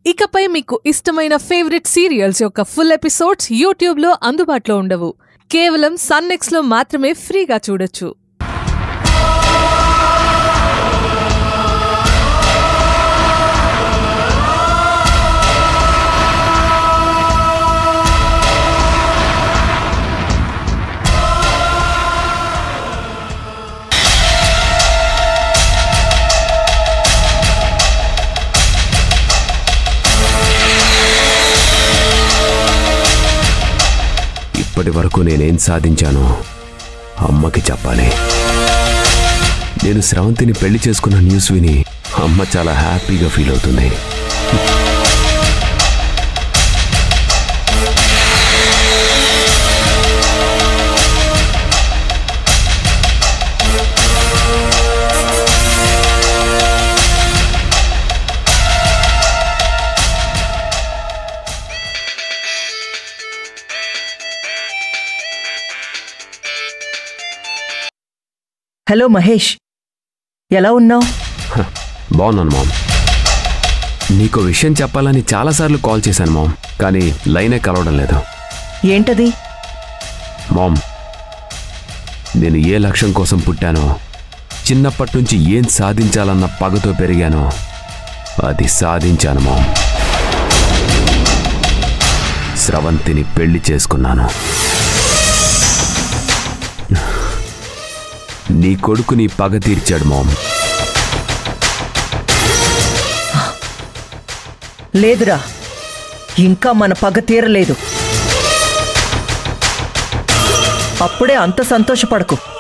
ఇకపై మీకు ఇష్టమైన ఫేవరెట్ సీరియల్స్ యొక్క ఫుల్ ఎపిసోడ్స్ యూట్యూబ్లో అందుబాటులో ఉండవు కేవలం సన్నెక్స్లో మాత్రమే ఫ్రీగా చూడొచ్చు ఇప్పటి వరకు నేనేం సాధించానో అమ్మకి చెప్పాలి నేను స్రవంతిని పెళ్లి చేసుకున్న న్యూస్ విని అమ్మ చాలా హ్యాపీగా ఫీల్ అవుతుంది హలో మహేష్ ఎలా ఉన్నావు హ, బాగున్నాను మామ్ నీకు విషయం చెప్పాలని చాలాసార్లు కాల్ చేశాను మామ్ కానీ లైనే కలవడం లేదు ఏంటది మామ్ నేను ఏ లక్ష్యం కోసం పుట్టానో చిన్నప్పటి నుంచి ఏం సాధించాలన్న పగతో పెరిగానో అది సాధించాను మామ్ స్రవంతిని పెళ్లి చేసుకున్నాను నీ కొడుకు నీ పగ తీర్చాడు మామ్ లేదురా ఇంకా మన పగ తీరలేదు అప్పుడే అంత సంతోషపడకు